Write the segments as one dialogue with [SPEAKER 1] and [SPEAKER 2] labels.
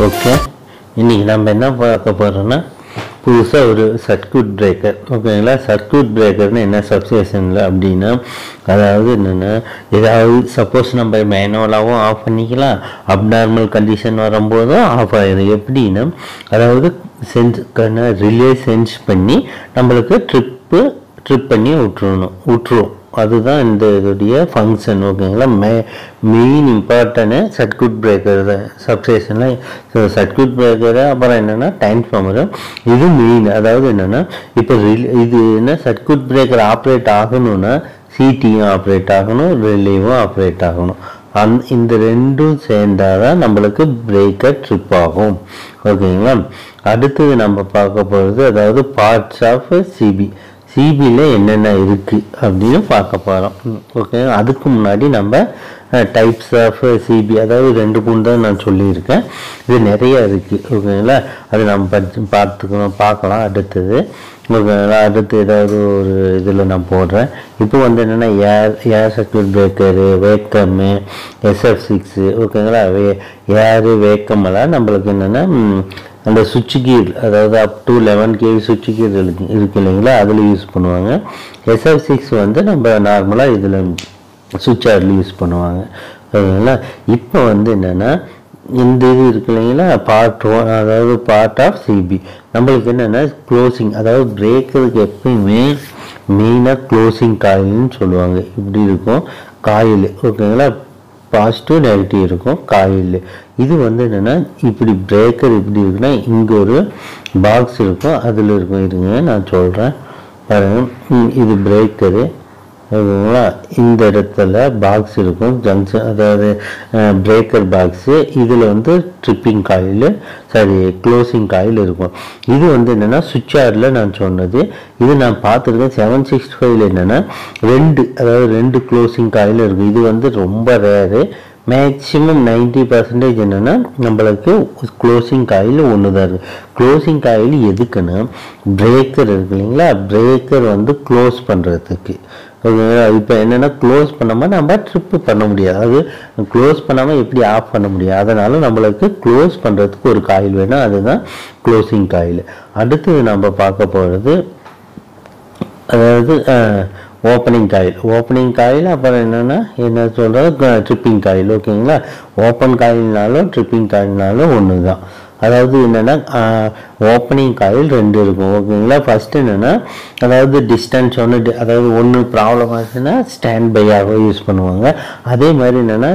[SPEAKER 1] okay இன்னைக்கு நம்ம என்ன பார்க்க போகிறோம்னா புதுசாக ஒரு சர்க்யூட் பிரேக்கர் ஓகேங்களா சர்க்யூட் பிரேக்கர்னு என்ன சப்ஸ்டேஷனில் அப்படின்னா அதாவது என்னென்னா ஏதாவது சப்போஸ் நம்ம மேனுவலாகவும் ஆஃப் பண்ணிக்கலாம் அப்நார்மல் கண்டிஷன் வரும்போதும் ஆஃப் ஆயிடும் எப்படின்னா அதாவது சென்ஸ் ரிலே சென்ஸ் பண்ணி நம்மளுக்கு ட்ரிப்பு ட்ரிப் பண்ணி விட்டுறணும் விட்டுரும் அதுதான் இந்த இதோடைய ஃபங்க்ஷன் ஓகேங்களா மே மெயின் இம்பார்ட்டனு சர்க்யூட் பிரேக்கர் தான் சப்ஸ்டேஷனில் சர்க்யூட் பிரேக்கரு அப்புறம் என்னென்னா டிரான்ஸ்ஃபார்மரு இது மெயின் அதாவது என்னென்னா இப்போ ரில் இது என்ன சர்க்யூட் பிரேக்கர் ஆப்ரேட் ஆகணும்னா சிடியும் ஆப்ரேட் ஆகணும் ரிலேவும் ஆப்ரேட் ஆகணும் அந் இந்த ரெண்டும் சேர்ந்தாதான் நம்மளுக்கு பிரேக்கர் ட்ரிப் ஆகும் ஓகேங்களா அடுத்தது நம்ம பார்க்க போகிறது அதாவது பார்ட்ஸ் ஆஃப் சிபி சிபியில் என்னென்ன இருக்குது அப்படின்னு பார்க்க போகிறோம் ஓகே அதுக்கு முன்னாடி நம்ம டைப்ஸ் ஆஃப் சிபி அதாவது ரெண்டு மூணு தான் நான் சொல்லியிருக்கேன் இது நிறைய இருக்குது ஓகேங்களா அது நம்ம படிச்சு பார்த்துக்கணும் பார்க்கலாம் அடுத்தது ஓகேங்களா அடுத்து ஏதாவது ஒரு இதில் நான் போடுறேன் இப்போ வந்து என்னென்னா air air circuit breaker vacuum SF six ஓகேங்களா வே ஏரு வேக்கமெல்லாம் நம்மளுக்கு என்னென்னா அந்த சுவிட்ச் கீர் அதாவது அப் டு லெவன் கேவி சுவிட்ச் கீர் இருக்கு இருக்கு இல்லைங்களா அதில் யூஸ் பண்ணுவாங்க எஸ்எஃப் சிக்ஸ் வந்து நம்ம நார்மலாக இதில் சுவிட்ச் ஆர்டில் யூஸ் பண்ணுவாங்க ஓகேங்களா இப்போ வந்து என்னென்னா இந்த இது இருக்கு இல்லைங்களா பார்ட் ஒன் அதாவது பார்ட் ஆஃப் சிபி நம்மளுக்கு என்னென்னா க்ளோசிங் அதாவது பிரேக்கருக்கு எப்பயுமே மெயினாக க்ளோசிங் காயில்னு சொல்லுவாங்க இப்படி இருக்கும் காயில் ஓகேங்களா பாசிட்டிவ் நெகட்டிவ் இருக்கும் காயில் இது வந்து என்னென்னா இப்படி பிரேக்கர் இப்படி இருக்குன்னா இங்கே ஒரு பாக்ஸ் இருக்கும் அதில் இருக்கும் இருங்க நான் சொல்கிறேன் பாருங்க ம், இது பிரேக்கரு ஓகேங்களா இந்த இடத்துல பாக்ஸ் இருக்கும் ஜங்ஷன் அதாவது பிரேக்கர் பாக்ஸு இதில் வந்து tripping coil sorry closing coil இருக்கும் இது வந்து என்னென்னா சுவிட்ச் ஆர்டில் நான் சொன்னது இது நான் பார்த்துருக்கேன் செவன் சிக்ஸ்டி ஃபைவ்ல என்னென்னா ரெண்டு அதாவது ரெண்டு க்ளோசிங் காயில் இருக்கும் இது வந்து ரொம்ப ரேரு மேக்ஸிமம் நைன்டி பர்சன்டேஜ் என்னென்னா நம்மளுக்கு க்ளோசிங் காயில் ஒன்று தான் இருக்குது க்ளோசிங் காயில் எதுக்குன்னா பிரேக்கர் இருக்கு இல்லைங்களா பிரேக்கர் வந்து க்ளோஸ் பண்ணுறதுக்கு ஓகேங்களா இப்போ என்னென்னா க்ளோஸ் பண்ணாமல் நம்ம ட்ரிப்பு பண்ண முடியாது அது க்ளோஸ் பண்ணாமல் எப்படி ஆஃப் பண்ண முடியாது அதனால நம்மளுக்கு க்ளோஸ் பண்ணுறதுக்கு ஒரு காயில் வேணும் அதுதான் க்ளோசிங் காயில் அடுத்து நம்ம பார்க்க போகிறது அதாவது ஓப்பனிங் காயில் ஓப்பனிங் காயில் அப்புறம் என்னென்னா என்ன சொல்கிறது ட்ரிப்பிங் காயில் ஓகேங்களா ஓப்பன் காயில்னாலும் ட்ரிப்பிங் காயில்னாலும் ஒன்று தான் அதாவது என்னென்னா ஓப்பனிங் காயில் ரெண்டு இருக்கும் ஓகேங்களா ஃபஸ்ட்டு என்னென்னா அதாவது டிஸ்டன்ஸ் ஒன்று அதாவது ஒன்று ப்ராப்ளம் ஆச்சுன்னா ஸ்டாண்ட் பையாக யூஸ் பண்ணுவாங்க அதே மாதிரி என்னென்னா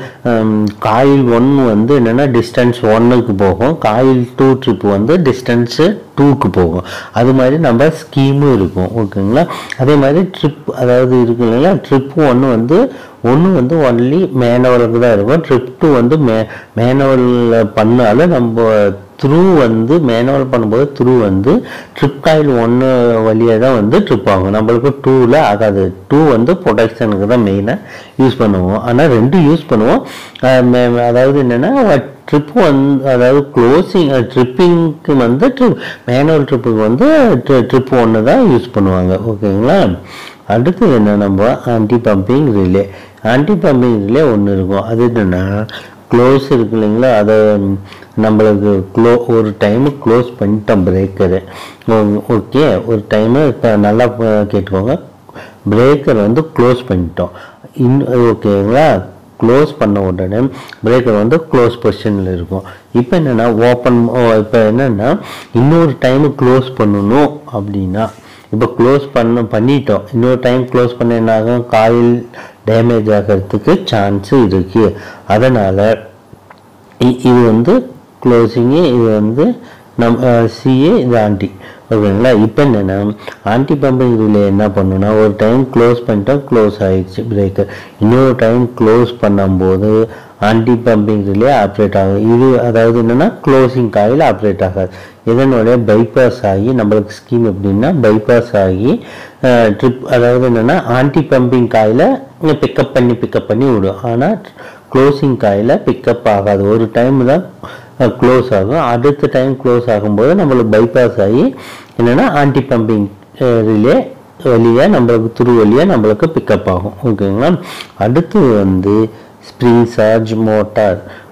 [SPEAKER 1] காயில் ஒன்று வந்து என்னென்னா டிஸ்டன்ஸ் ஒன்றுக்கு போகும் காயில் டூ ட்ரிப் வந்து டிஸ்டன்ஸு டூக்கு போகும் அது மாதிரி நம்ம ஸ்கீமும் இருக்கும் ஓகேங்களா அதே மாதிரி ட்ரிப் அதாவது இருக்கு இல்லைங்களா ட்ரிப் ஒன்று வந்து ஒன்று வந்து ஒன்லி மேனுவலுக்கு தான் இருக்கும் ட்ரிப் டூ வந்து மே மேனுவலில் பண்ணாலும் நம்ம த்ரூ வந்து மேனுவல் பண்ணும்போது த்ரூ வந்து ட்ரிப் காயில் ஒன்று வழியாக தான் வந்து ட்ரிப் ஆகும் நம்மளுக்கு டூவில் ஆகாது டூ வந்து ப்ரொடெக்ஷனுக்கு தான் மெயினாக யூஸ் பண்ணுவோம் ஆனால் ரெண்டு யூஸ் பண்ணுவோம் அஹ் மே- அதாவது என்னென்னா ட்ரிப் வந்து அதாவது க்ளோசிங் ட்ரிப்பிங்க்கு வந்து ட்ரிப் மேனுவல் ட்ரிப்புக்கு வந்து ட்ரிப் ஒன்று தான் யூஸ் பண்ணுவாங்க ஓகேங்களா அடுத்து என்ன நம்ம anti pumping relay anti pumping relay ஒன்று இருக்கும் அது என்னென்னா க்ளோஸ் இருக்கு இல்லைங்களா அதை நம்மளுக்கு க்ளோ ஒரு டைமு க்ளோஸ் பண்ணிட்டோம் பிரேக்கரு ஓகே ஒரு டைமு இப்போ நல்லா ப- கேட்டுக்கோங்க பிரேக்கர் வந்து க்ளோஸ் பண்ணிட்டோம் இன் ஓகேங்களா க்ளோஸ் பண்ண உடனே பிரேக்கர் வந்து க்ளோஸ் பொசிஷனில் இருக்கும் இப்போ என்னென்னா ஓப்பன் இப்போ என்னென்னா இன்னொரு டைமு க்ளோஸ் பண்ணணும் அப்படின்னா இப்போ க்ளோஸ் பண்ண பண்ணிட்டோம் இன்னொரு டைம் க்ளோஸ் பண்ண என்ன ஆகும் காயில் டேமேஜ் ஆகிறதுக்கு சான்ஸு இருக்குது அதனால் இ- இது வந்து க்ளோசிங்கு இது வந்து நம் சிஏ இது ஆன்டி ஓகேங்களா இப்போ என்னென்னா ஆன்டி பம்பிங் ரிலே என்ன பண்ணுன்னா ஒரு டைம் க்ளோஸ் பண்ணிட்டா க்ளோஸ் ஆயிடுச்சு பிரேக்கர் இன்னொரு டைம் க்ளோஸ் பண்ணும்போது ஆன்டி பம்பிங் ரிலே ஆப்ரேட் ஆகும் இது அதாவது என்னென்னா க்ளோசிங் காயில் ஆப்ரேட் ஆகாது இதனுடைய பைபாஸ் ஆகி நம்மளுக்கு ஸ்கீம் எப்படின்னா பைபாஸ் ஆகி ட்ரிப் அதாவது என்னென்னா ஆன்டி பம்பிங் காயில் பிக்கப் பண்ணி பிக்கப் பண்ணி விடும் ஆனால் க்ளோசிங் காயில் பிக்கப் ஆகாது ஒரு டைம் தான் க்ளோஸ் ஆகும் அடுத்த டைம் க்ளோஸ் ஆகும்போது நம்மளுக்கு பைபாஸ் ஆகி என்னென்னா ஆன்டி பம்பிங் ரிலே வழியாக நம்மளுக்கு துரு வழியாக நம்மளுக்கு பிக்கப் ஆகும் ஓகேங்களா அடுத்து வந்து spring charge motor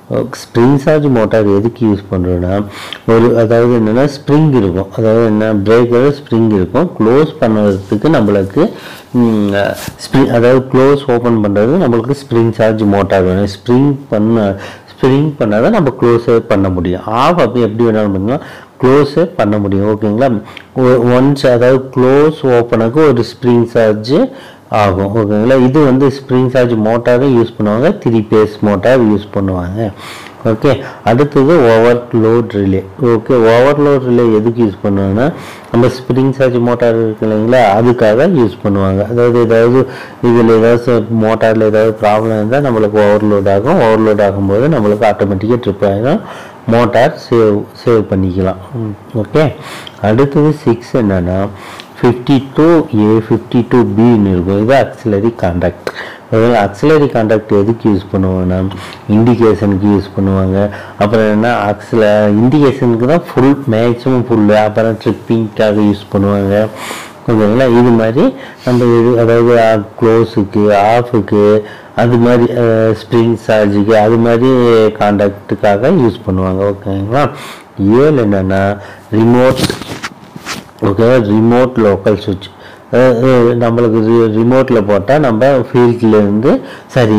[SPEAKER 1] spring charge motor எதுக்கு யூஸ் பண்ணுறோன்னா ஒரு அதாவது என்னென்னா ஸ்ப்ரிங் இருக்கும் அதாவது என்ன பிரேக்கர் ஸ்ப்ரிங் இருக்கும் க்ளோஸ் பண்ணுறதுக்கு நம்மளுக்கு ஸ்ப்ரிங் அதாவது க்ளோஸ் ஓப்பன் பண்ணுறது நம்மளுக்கு ஸ்ப்ரிங் சார்ஜ் மோட்டார் வேணும் ஸ்ப்ரிங் பண்ண ஸ்ப்ரிங் பண்ணால் தான் நம்ம க்ளோஸே பண்ண முடியும் ஆஃப் அப்படி எப்படி வேணாலும் பண்ணலாம் க்ளோஸே பண்ண முடியும் ஓகேங்களா ஒன்ஸ் அதாவது க்ளோஸ் ஓப்பனுக்கு ஒரு ஸ்ப்ரிங் சார்ஜ் ஆகும் ஓகேங்களா இது வந்து ஸ்ப்ரிங் சார்ஜ் மோட்டாரும் யூஸ் பண்ணுவாங்க த்ரீ பேஸ் மோட்டார் யூஸ் பண்ணுவாங்க ஓகே அடுத்தது overload relay okay overload relay எதுக்கு யூஸ் பண்ணுவாங்கன்னா நம்ம ஸ்ப்ரிங் சார்ஜ் மோட்டார் இருக்கு இல்லைங்களா அதுக்காக யூஸ் பண்ணுவாங்க அதாவது ஏதாவது இதில் ஏதாவது மோட்டாரில் ஏதாவது ப்ராப்ளம் இருந்தால் நம்மளுக்கு ஓவர்லோட் ஆகும் ஓவர்லோட் ஆகும்போது நம்மளுக்கு ஆட்டோமேட்டிக்காக ட்ரிப் ஆகிடும் மோட்டார் சேவ் சேவ் பண்ணிக்கலாம் ஓகே அடுத்தது சிக்ஸ் என்னென்னா fifty two A fifty two pin இருக்கும் இது ஆக்சிலரி கான்டாக்ட் அதாவது ஆக்சிலரி கான்டாக்ட் எதுக்கு யூஸ் பண்ணுவாங்கன்னா இண்டிகேஷனுக்கு யூஸ் பண்ணுவாங்க அப்புறம் என்ன ஆக்சில இண்டிகேஷனுக்கு தான் ஃபுல் மேக்ஸிமம் ஃபுல்லு அப்புறம் ட்ரிப்பிங்க்காக யூஸ் பண்ணுவாங்க ஓகேங்களா இது மாதிரி நம்ம இது அதாவது க்ளோஸுக்கு ஆஃபுக்கு அது மாதிரி ஸ்ப்ரிங் சார்ஜுக்கு அது மாதிரி கான்டாக்டுக்காக யூஸ் பண்ணுவாங்க ஓகேங்களா ஏழு என்னென்னா ரிமோட் ஓகே ரிமோட் லோக்கல் சுவிட்ச் நம்மளுக்கு ரிமோட்டில் போட்டால் நம்ம ஃபீல்ட்லேருந்து சரி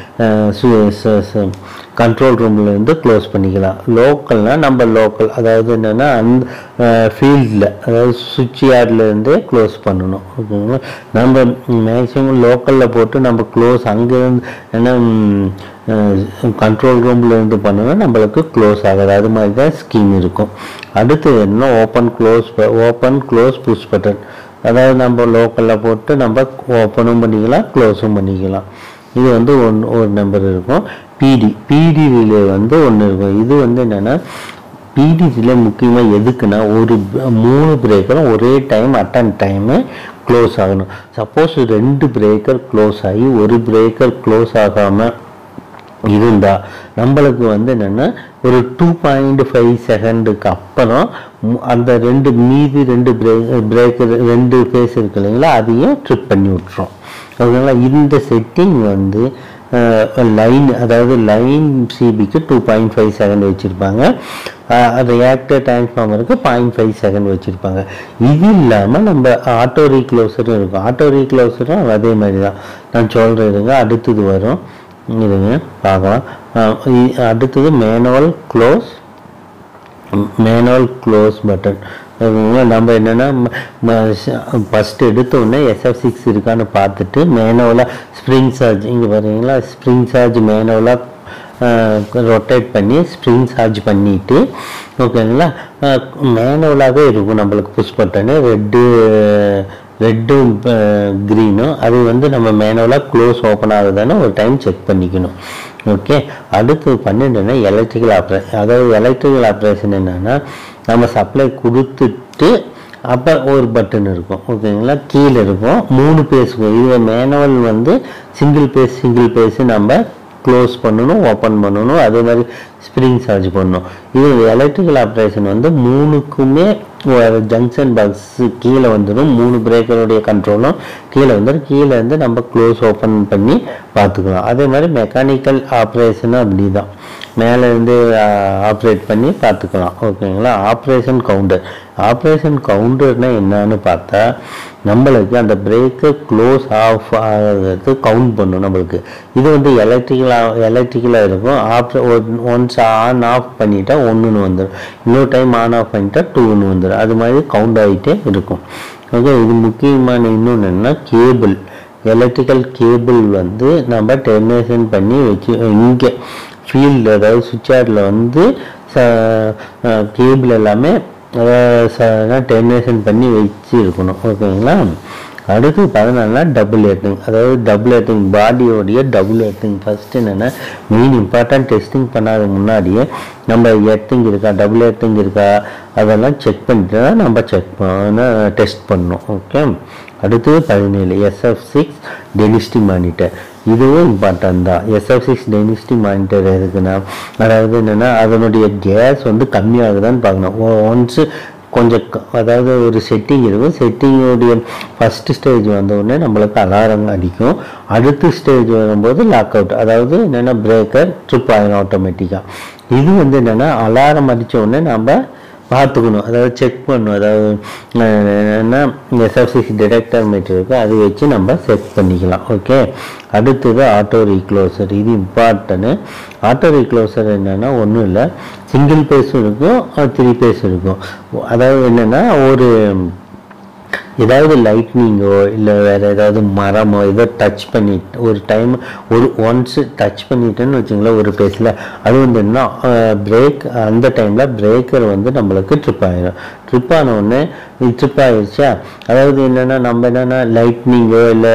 [SPEAKER 1] கண்ட்ரோல் ரூம்லேருந்து க்ளோஸ் பண்ணிக்கலாம் லோக்கல்னால் நம்ம லோக்கல் அதாவது என்னென்னா அந்த ஃபீல்டில் அதாவது சுவிட்ச் யார்ட்லேருந்தே க்ளோஸ் பண்ணணும் ஓகேங்களா நம்ம மேக்ஸிமம் லோக்கலில் போட்டு நம்ம க்ளோஸ் அங்கேருந்து ஏன்னா கண்ட்ரோல் ரூமில் இருந்து பண்ணோன்னா நம்மளுக்கு க்ளோஸ் ஆகாது அது மாதிரி தான் ஸ்கீம் இருக்கும் அடுத்து என்ன open close open close push button அதாவது நம்ம லோக்கலில் போட்டு நம்ம ஓப்பனும் பண்ணிக்கலாம் க்ளோஸும் பண்ணிக்கலாம் இது வந்து ஒன் ஒரு நம்பர் இருக்கும் பிடி பிடி ரிலே வந்து ஒன்று இருக்கும் இது வந்து என்னென்னா பிடி ரிலே முக்கியமாக எதுக்குன்னா ஒரு மூணு பிரேக்கரும் ஒரே டைம் அட்டன் டைமு க்ளோஸ் ஆகணும் சப்போஸ் ரெண்டு பிரேக்கர் க்ளோஸ் ஆகி ஒரு பிரேக்கர் க்ளோஸ் ஆகாமல் இருந்தால் நம்மளுக்கு வந்து என்னென்னா ஒரு டூ பாயிண்ட் ஃபைவ் செகண்டுக்கு அப்புறம் அந்த ரெண்டு மீதி ரெண்டு பிரேக் பிரேக்கர் ரெண்டு ஃபேஸ் இருக்கு இல்லைங்களா அதையும் ட்ரிப் பண்ணி விட்டுரும் ஓகேங்களா இந்த செட்டிங் வந்து லைன் அதாவது லைன் சிபிக்கு டூ பாயிண்ட் ஃபைவ் செகண்ட் வச்சுருப்பாங்க ரியாக்டர் டிரான்ஸ்ஃபார்மருக்கு பாயிண்ட் ஃபைவ் செகண்ட் வச்சுருப்பாங்க இது இல்லாமல் நம்ம ஆட்டோ ரீக்ளோசரும் இருக்கும் ஆட்டோ ரீக்ளோசரும் அதே மாதிரி தான் நான் சொல்கிறதுங்க அடுத்தது வரும் இதுங்க பார்க்கலாம் அடுத்தது manual close manual close button நம்ம என்னென்னா ஃபஸ்ட்டு எடுத்தோடனே எஸ்எஃப் சிக்ஸ் இருக்கான்னு பார்த்துட்டு மேனுவலாக ஸ்ப்ரிங் சார்ஜ் இங்கே பார்த்தீங்களா ஸ்ப்ரிங் சார்ஜ் மேனுவலாக ரொட்டேட் பண்ணி ஸ்ப்ரிங் சார்ஜ் பண்ணிவிட்டு ஓகேங்களா மேனுவலாகவே இருக்கும் நம்மளுக்கு புஷ் பட்டனு ரெட்டு ரெட்டும் க்ரீனும் அது வந்து நம்ம மேனுவலாக க்ளோஸ் ஓப்பன் ஆகுதான்னு ஒரு டைம் செக் பண்ணிக்கணும் ஓகே அடுத்து பன்னெண்டுன்னா எலக்ட்ரிக்கல் ஆப்ரேஷன் அதாவது எலக்ட்ரிக்கல் ஆப்ரேஷன் என்னென்னா நம்ம சப்ளை கொடுத்துட்டு அப்போ ஒரு பட்டன் இருக்கும் ஓகேங்களா கீழே இருக்கும் மூணு பேஸ் இது மேனுவல் வந்து சிங்கிள் பேஸ் சிங்கிள் பேஸ் நம்ம க்ளோஸ் பண்ணணும் ஓப்பன் பண்ணணும் அதே மாதிரி ஸ்ப்ரிங் சார்ஜ் பண்ணணும் இது எலக்ட்ரிக்கல் ஆப்ரேஷன் வந்து மூணுக்குமே ஜங்ஷன் பாக்ஸ் கீழே வந்துடும் மூணு பிரேக்கருடைய கண்ட்ரோலும் கீழே வந்துடும் கீழே இருந்து நம்ம க்ளோஸ் ஓப்பன் பண்ணி பார்த்துக்கலாம் அதே மாதிரி மெக்கானிக்கல் ஆப்ரேஷனும் அப்படி தான் மேலேருந்து ஆப்ரேட் பண்ணி பார்த்துக்கலாம் ஓகேங்களா ஆப்ரேஷன் கவுண்டர் ஆப்ரேஷன் கவுண்டர்னால் என்னன்னு பார்த்தா நம்மளுக்கு அந்த பிரேக்கு க்ளோஸ் ஆஃப் ஆகிறது கவுண்ட் பண்ணும் நம்மளுக்கு இது வந்து எலக்ட்ரிக்கலாக எலக்ட்ரிக்கலாக இருக்கும் ஆப்ரே ஒன்ஸ் ஆன் ஆஃப் பண்ணிட்டா ஒன்றுன்னு வந்துடும் இன்னொரு டைம் ஆன் ஆஃப் பண்ணிட்டா டூன்னு வந்துடும் அது மாதிரி கவுண்ட் ஆகிட்டே இருக்கும் ஓகே இது முக்கியமான இன்னொன்று என்னன்னா கேபிள் எலக்ட்ரிக்கல் கேபிள் வந்து நம்ம டெர்மினேஷன் பண்ணி வச்சு இங்கே ஃபீல்டு அதாவது சுவிட்ச் யார்டில் வந்து கேபிள் எல்லாமே டெர்மினேஷன் பண்ணி வச்சு இருக்கணும் ஓகேங்களா அடுத்து பதினாலுனா டபுள் ஏட்டிங் அதாவது டபுள் ஏட்டிங் பாடியோடைய டபுள் ஏட்டிங் ஃபர்ஸ்ட் என்னென்னா மெயின் இம்பார்ட்டன்ட் டெஸ்டிங் பண்ணாத முன்னாடியே நம்ம எர்த்திங் இருக்கா டபுள் ஏட்டிங் இருக்கா அதெல்லாம் செக் பண்ணிட்டு தான் நம்ம செக் பண்ண டெஸ்ட் பண்ணணும் ஓகே அடுத்தது பதினேழு எஸ்எஃப் சிக்ஸ் டெனிஸ்டி மானிட்டர் இதுவும் இம்பார்ட்டன்ட் தான் எஸ்எஃப் சிக்ஸ் டெனிஸ்டி மானிட்டர் எதுக்குன்னா அதாவது என்னென்னா அதனுடைய கேஸ் வந்து கம்மியாகுதான்னு பார்க்கணும் ஒன்ஸு கொஞ்சம் க- அதாவது ஒரு செட்டிங் இருக்கும் செட்டிங்குடைய ஃபஸ்ட்டு ஸ்டேஜ் வந்த உடனே நம்மளுக்கு அலாரம் அடிக்கும் அடுத்த ஸ்டேஜ் வரும்போது லாக் அவுட் அதாவது என்னென்னா பிரேக்கர் ட்ரிப் ஆகிடும் ஆட்டோமேட்டிக்காக இது வந்து என்னென்னா அலாரம் அடித்த உடனே நம்ம பார்த்துக்கணும் அதாவது செக் பண்ணணும் அதாவது அஹ், என்ன எஸ்எஃப்சிசி டிடெக்டர் மீட்டர் இருக்கு அது வச்சு நம்ம செட் பண்ணிக்கலாம் ஓகே அடுத்தது ஆட்டோ ரீக்ளோசர் இது இம்பார்ட்டனு ஆட்டோ ரீக்ளோசர் என்னென்னா ஒன்றும் இல்லை சிங்கிள் பேஸும் இருக்கும் த்ரீ பேஸ் இருக்கும் அதாவது என்னென்னா ஒரு ஏதாவது லைட்னிங்கோ இல்லை வேறு ஏதாவது மரமோ ஏதோ டச் பண்ணி ஒரு டைம் ஒரு ஒன்ஸ் டச் பண்ணிட்டேன்னு வச்சுங்களேன் ஒரு பேஸில் அது வந்து என்ன பிரேக் அந்த டைமில் பிரேக்கர் வந்து நம்மளுக்கு ட்ரிப் ஆயிடும் ட்ரிப் ஆன உடனே இது ட்ரிப் ஆயிடுச்சா அதாவது என்னென்னா நம்ம என்னென்னா லைட்னிங்கோ இல்லை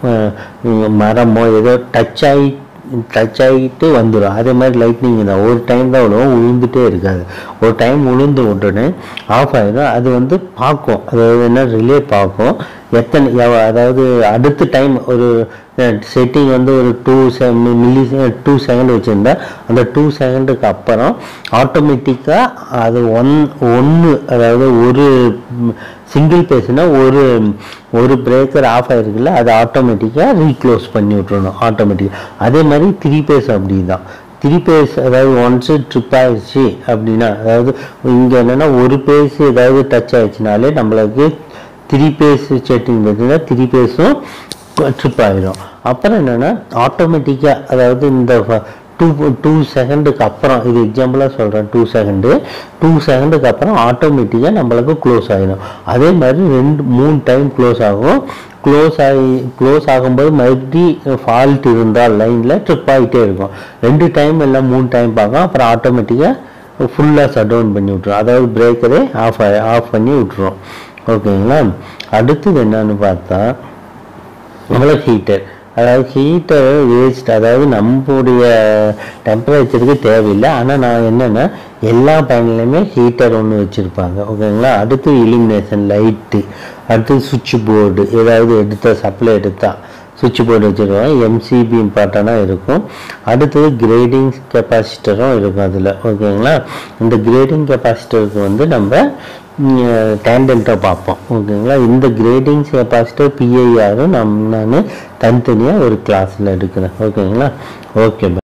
[SPEAKER 1] மரமோ ஏதோ டச் ஆகி டச் ஆகிட்டு வந்துடும் அதே மாதிரி லைட்னிங் தான் ஒரு டைம் தான் விழுவும் விழுந்துட்டே இருக்காது ஒரு டைம் விழுந்து உடனே ஆஃப் ஆயிடும் அது வந்து பார்க்கும் அதாவது என்ன ரிலே பார்க்கும் எத்தனை எவ- அதாவது அடுத்த டைம் ஒரு செட்டிங் வந்து ஒரு டூ செ மில்லி டூ செகண்ட் வச்சுருந்தா அந்த டூ செகண்டுக்கு அப்புறம் ஆட்டோமேட்டிக்காக அது ஒன் ஒன்று அதாவது ஒரு சிங்கிள் பேஸ்னா ஒரு ஒரு பிரேக்கர் ஆஃப் ஆயிருக்குல்ல அது ஆட்டோமேட்டிக்காக ரீக்ளோஸ் பண்ணி விட்றணும் ஆட்டோமேட்டிக்காக அதே மாதிரி த்ரீ பேஸ் அப்படி தான் த்ரீ பேஸ் அதாவது ஒன்ஸு ட்ரிப் ஆயிடுச்சு அப்படின்னா அதாவது இங்கே என்னென்னா ஒரு பேஸ் ஏதாவது டச் ஆயிடுச்சுனாலே நம்மளுக்கு த்ரீ பேஸ் செட்டிங் பார்த்தீங்கன்னா த்ரீ பேஸும் ட்ரிப் ஆகிடும் அப்புறம் என்னென்னா ஆட்டோமேட்டிக்காக அதாவது இந்த டூ டூ செகண்டுக்கு அப்புறம் இது எக்ஸாம்பிளாக சொல்கிறேன் டூ செகண்டு டூ செகண்டுக்கு அப்புறம் ஆட்டோமேட்டிக்காக நம்மளுக்கு க்ளோஸ் ஆகிடும் அதே மாதிரி ரெண்டு மூணு டைம் க்ளோஸ் ஆகும் க்ளோஸ் ஆகி க்ளோஸ் ஆகும்போது மறுபடி ஃபால்ட் இருந்தால் லைனில் ட்ரிப் ஆகிட்டே இருக்கும் ரெண்டு டைம் இல்லை மூணு டைம் பார்க்கும் அப்புறம் ஆட்டோமேட்டிக்காக ஃபுல்லாக ஷட் டவுன் பண்ணி விட்ரும் அதாவது பிரேக்கரே ஆஃப் ஆஃப் பண்ணி விட்ரும் ஓகேங்களா அடுத்தது என்னன்னு பார்த்தா நம்மளுக்கு ஹீட்டர் அதாவது ஹீட்டர் வேஸ்ட் அதாவது நம்மளுடைய டெம்பரேச்சருக்கு தேவையில்லை ஆனால் நான் என்னென்னா எல்லா பேனல்லையுமே ஹீட்டர் ஒன்று வச்சுருப்பாங்க ஓகேங்களா அடுத்து இலுமினேஷன் லைட்டு அடுத்து சுவிட்ச் போர்டு ஏதாவது எடுத்தா சப்ளை எடுத்தா சுவிட்ச் போர்டு வச்சுருவாங்க எம்சிபி இம்பார்ட்டனாக இருக்கும் அடுத்தது கிரேடிங் கெப்பாசிட்டரும் இருக்கும் அதில் ஓகேங்களா இந்த கிரேடிங் கெப்பாசிட்டருக்கு வந்து நம்ம டேண்டண்ட்டாக பார்ப்போம் ஓகேங்களா இந்த கிரேடிங் கெப்பாசிட்டர் பிஐஆரும் நம் நான் தனித்தனியாக ஒரு கிளாஸில் எடுக்கிறேன் ஓகேங்களா ஓகே